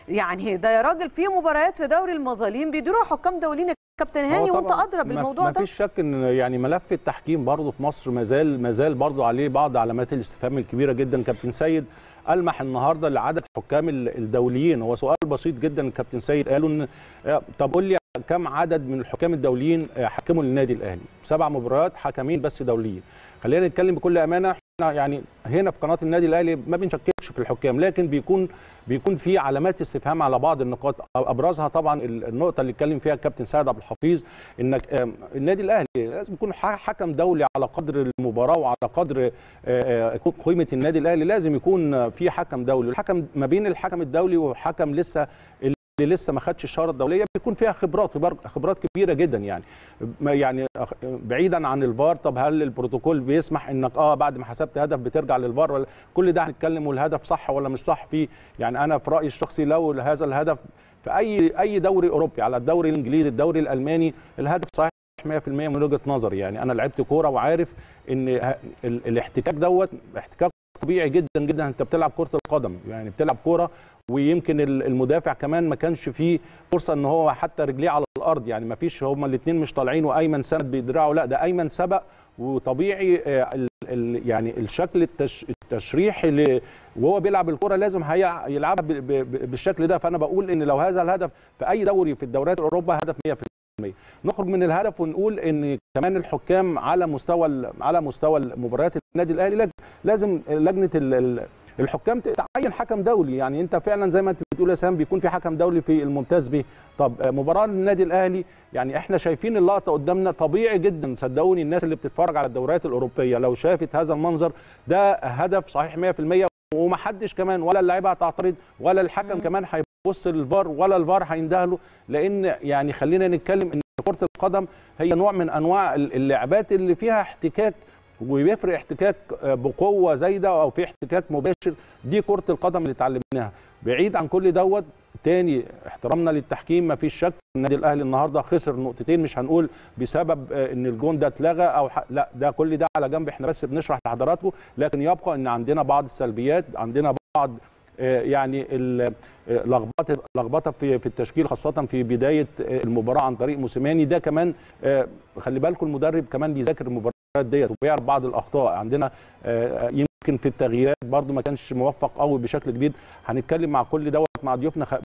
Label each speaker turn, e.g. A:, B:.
A: يعني ده يا راجل في مباريات في دوري المظالم بيديروها حكام دوليين يا كابتن هاني وانت ادرى بالموضوع
B: ما
A: ده
B: فيش شك ان يعني ملف التحكيم برضه في مصر ما زال ما زال برضه عليه بعض علامات الاستفهام الكبيره جدا كابتن سيد المح النهارده لعدد الحكام الدوليين هو سؤال بسيط جدا الكابتن سيد قالوا ان طب قول لي كم عدد من الحكام الدوليين حكموا للنادي الاهلي سبع مباريات حكمين بس دوليين خلينا نتكلم بكل امانه احنا يعني هنا في قناه النادي الاهلي ما بنشككش في الحكام لكن بيكون بيكون في علامات استفهام على بعض النقاط ابرزها طبعا النقطه اللي اتكلم فيها الكابتن سعد عبد الحفيظ انك النادي الاهلي لازم يكون حكم دولي على قدر المباراه وعلى قدر قيمه النادي الاهلي لازم يكون في حكم دولي الحكم ما بين الحكم الدولي وحكم لسه اللي لسه ما خدش الشاره الدوليه بيكون فيها خبرات خبرات كبيره جدا يعني يعني بعيدا عن الفار طب هل البروتوكول بيسمح انك اه بعد ما حسبت هدف بترجع للفار ولا كل ده هنتكلم والهدف صح ولا مش صح فيه يعني انا في رايي الشخصي لو هذا الهدف في اي اي دوري اوروبي على الدوري الانجليزي الدوري الالماني الهدف صحيح 100% من وجهه نظري يعني انا لعبت كوره وعارف ان الاحتكاك دوت احتكاك طبيعي جدا جدا انت بتلعب كره القدم يعني بتلعب كوره ويمكن المدافع كمان ما كانش فيه فرصه ان هو حتى رجليه على الارض يعني ما فيش هما الاثنين مش طالعين وايمن سند بيدرعوا لا ده ايمن سبق وطبيعي ال ال يعني الشكل التش التشريحي اللي وهو بيلعب الكره لازم هيلعبها بالشكل ده فانا بقول ان لو هذا الهدف في اي دوري في الدوريات الاوروبا هدف 100% نخرج من الهدف ونقول ان كمان الحكام على مستوى على مستوى مباريات النادي الاهلي لازم لجنه الحكام تعين حكم دولي يعني انت فعلا زي ما انت بتقول يا سام بيكون في حكم دولي في الممتاز به طب مباراه النادي الاهلي يعني احنا شايفين اللقطه قدامنا طبيعي جدا صدقوني الناس اللي بتتفرج على الدوريات الاوروبيه لو شافت هذا المنظر ده هدف صحيح 100% ومحدش كمان ولا اللعيبه هتعترض ولا الحكم كمان هيبص للفار ولا الفار هيندهله لان يعني خلينا نتكلم ان كره القدم هي نوع من انواع اللعبات اللي فيها احتكاك وبيفرق احتكاك بقوه زايده او في احتكاك مباشر دي كره القدم اللي اتعلمناها بعيد عن كل دوت تاني احترامنا للتحكيم ما فيش شك النادي الاهلي النهارده خسر نقطتين مش هنقول بسبب ان الجون ده اتلغى او ح... لا ده كل ده على جنب احنا بس بنشرح لحضراتكم لكن يبقى ان عندنا بعض السلبيات عندنا بعض يعني لخبطه لخبطه في في التشكيل خاصه في بدايه المباراه عن طريق موسيماني ده كمان خلي بالكم المدرب كمان بيذاكر المباراه ديت وبيعرف بعض الاخطاء عندنا يمكن في التغييرات برده ما كانش موفق قوي بشكل كبير هنتكلم مع كل دوت مع ضيوفنا